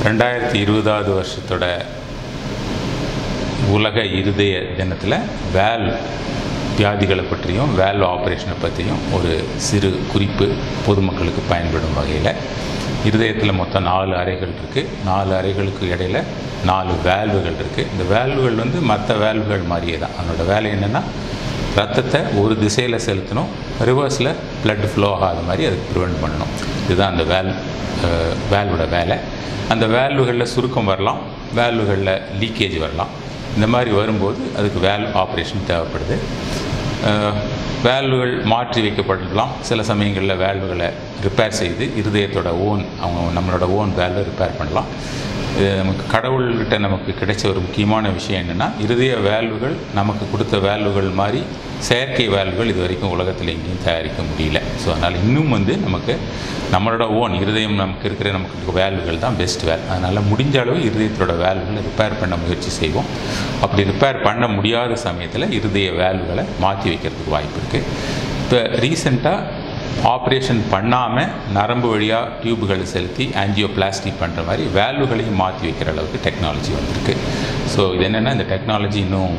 ரெண்டாயிரத்தி இருபதாவது வருஷத்தோட உலக இருதய தினத்தில் வேல் வியாதிகளை பற்றியும் வேல் ஆப்ரேஷனை பற்றியும் ஒரு சிறு குறிப்பு பொதுமக்களுக்கு பயன்படும் வகையில் இருதயத்தில் மொத்தம் நாலு அறைகள் இருக்குது நாலு அறைகளுக்கு இடையில நாலு வேல்வுகள் இருக்குது இந்த வேல்வுகள் வந்து மற்ற வேல்வுகள் மாதிரியே தான் அதனோட வேலை என்னென்னா ரத்தத்தை ஒரு திசையில் செலுத்தணும் ரிவர்ஸில் பிளட் ஃப்ளோ ஆகாத மாதிரி அதுக்கு ப்ரிவெண்ட் பண்ணணும் இதுதான் அந்த வேல் வேல்வோட வேலை அந்த வேல்வுகளில் சுருக்கம் வரலாம் வேல்வுகளில் லீக்கேஜ் வரலாம் இந்த மாதிரி வரும்போது அதுக்கு வேல்வ் ஆப்ரேஷன் தேவைப்படுது வேல்வுகள் மாற்றி வைக்கப்படலாம் சில சமயங்களில் வேல்வுகளை ரிப்பேர் செய்து இருதயத்தோட ஓன் அவங்க நம்மளோட ஓன் வேல்வை ரிப்பேர் பண்ணலாம் இது நமக்கு கடவுள்கிட்ட நமக்கு கிடைச்ச ஒரு முக்கியமான விஷயம் என்னென்னா இருதய வேல்வுகள் நமக்கு கொடுத்த வேல்வுகள் மாதிரி செயற்கை வேல்வுகள் இது வரைக்கும் உலகத்தில் எங்கேயும் தயாரிக்க முடியல ஸோ அதனால் இன்னும் வந்து நமக்கு நம்மளோட ஓன் இருதயம் நமக்கு இருக்கிற நமக்கு வேல்வுகள் தான் பெஸ்ட் வேல் அதனால் முடிஞ்ச அளவு இருதயத்தோட வேல்வுகளை ரிப்பேர் பண்ண முயற்சி செய்வோம் அப்படி ரிப்பேர் பண்ண முடியாத சமயத்தில் இருதய வேல்வுகளை மாற்றி வைக்கிறதுக்கு வாய்ப்பு இருக்குது இப்போ ரீசெண்டாக ஆப்ரேஷன் பண்ணாமல் நரம்பு வழியாக டியூபுகளை செலுத்தி ஆன்ஜியோபிளாஸ்டி பண்ணுற மாதிரி வேல்வுகளையும் மாற்றி வைக்கிற அளவுக்கு டெக்னாலஜி வந்திருக்கு ஸோ இது என்னென்னா இந்த டெக்னாலஜி இன்னும்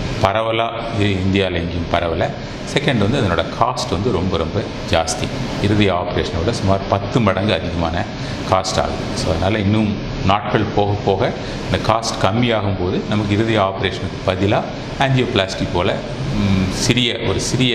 பரவலாக இந்தியாவில் எங்கேயும் பரவலை செகண்ட் வந்து அதனோட காஸ்ட் வந்து ரொம்ப ரொம்ப ஜாஸ்தி இறுதி ஆப்ரேஷனோட சுமார் பத்து மடங்கு அதிகமான காஸ்ட் ஆகுது ஸோ அதனால் இன்னும் நாட்கள் போக போக இந்த காஸ்ட் கம்மியாகும் போது நமக்கு இறுதி ஆப்ரேஷனுக்கு பதிலாக ஆன்ஜியோபிளாஸ்டி போல் சிறிய ஒரு சிறிய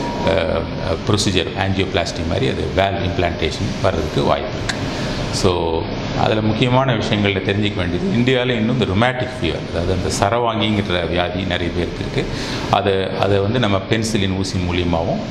ப்ரொசீஜர் ஆன்ஜியோபிளாஸ்டி மாதிரி அது வேல் இம்ப்ளான்டேஷன் வர்றதுக்கு வாய்ப்பு இருக்குது ஸோ அதில் முக்கியமான விஷயங்களில் தெரிஞ்சிக்க வேண்டியது இந்தியாவில் இன்னும் இந்த ரொமேட்டிக் ஃபீவர் அதாவது அந்த சரவாங்கிங்கிற வியாதி நிறைய பேருக்கு இருக்குது அதை அதை வந்து நம்ம பென்சிலின் ஊசி மூலியமாகவும்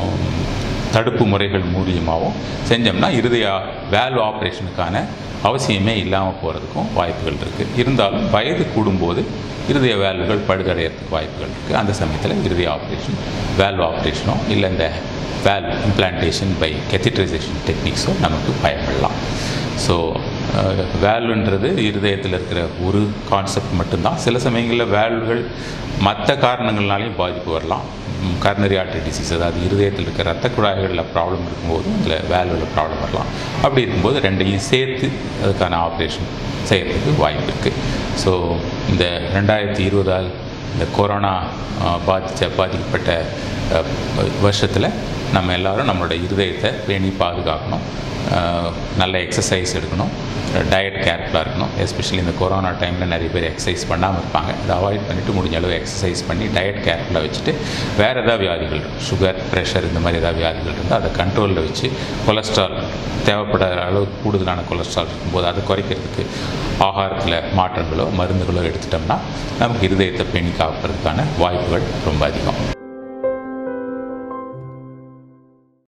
தடுப்பு முறைகள் மூலியமாகவும் செஞ்சோம்னா இருதய வேல்வ் ஆப்ரேஷனுக்கான அவசியமே இல்லாமல் போகிறதுக்கும் வாய்ப்புகள் இருக்குது இருந்தாலும் வயது கூடும்போது இருதய வேல்வுகள் பழுதடைகிறதுக்கு வாய்ப்புகள் இருக்குது அந்த சமயத்தில் இருதய ஆப்ரேஷன் வேல்வ் ஆப்ரேஷனோ இல்லை இந்த வேல் இம்ப்ளான்டேஷன் பை கெத்திட்ரைசேஷன் டெக்னிக்ஸோ நமக்கு பயன்படலாம் ஸோ வேல்வுன்றது இருதயத்தில் இருக்கிற ஒரு கான்செப்ட் மட்டும்தான் சில சமயங்களில் வேல்வுகள் மற்ற காரணங்கள்னாலையும் பாதிப்பு வரலாம் கர்னரி ஆர்டரி டிசீஸ் அதாவது இருதயத்தில் இருக்கிற ரத்த குழாய்களில் ப்ராப்ளம் இருக்கும்போது அதில் வேல்வில் ப்ராப்ளம் வரலாம் அப்படி இருக்கும்போது ரெண்டையும் சேர்த்து அதுக்கான ஆப்ரேஷன் செய்கிறதுக்கு வாய்ப்பு இருக்குது ஸோ இந்த ரெண்டாயிரத்தி இருபதால் இந்த கொரோனா பாதித்த பாதிக்கப்பட்ட வருஷத்தில் நம்ம எல்லோரும் நம்மளோட இருதயத்தை பேணி பாதுகாக்கணும் நல்ல எக்ஸசைஸ் எடுக்கணும் டயட் கேர்ஃபுல்லாக இருக்கணும் எஸ்பெஷலி இந்த கொரோனா டைமில் நிறைய பேர் எக்ஸசைஸ் பண்ணாமல் இருப்பாங்க இதை அவாய்ட் பண்ணிவிட்டு முடிஞ்ச அளவு எக்ஸசைஸ் பண்ணி டயட் கேர்ஃபுல்லாக வச்சுட்டு வேறு ஏதாவது வியாதிகள் சுகர் ப்ரெஷர் இந்த மாதிரி ஏதாவது வியாதிகள் இருந்தால் அதை கண்ட்ரோலில் வச்சு கொலஸ்ட்ரால் தேவைப்படாத அளவுக்கு கூடுதலான கொலஸ்ட்ரால் இருக்கும்போது அதை குறைக்கிறதுக்கு ஆகாரத்தில் மாற்றங்களோ மருந்துகளோ எடுத்துட்டோம்னா நமக்கு இருதயத்தை பேணி காக்கிறதுக்கான வாய்ப்புகள் ரொம்ப அதிகம்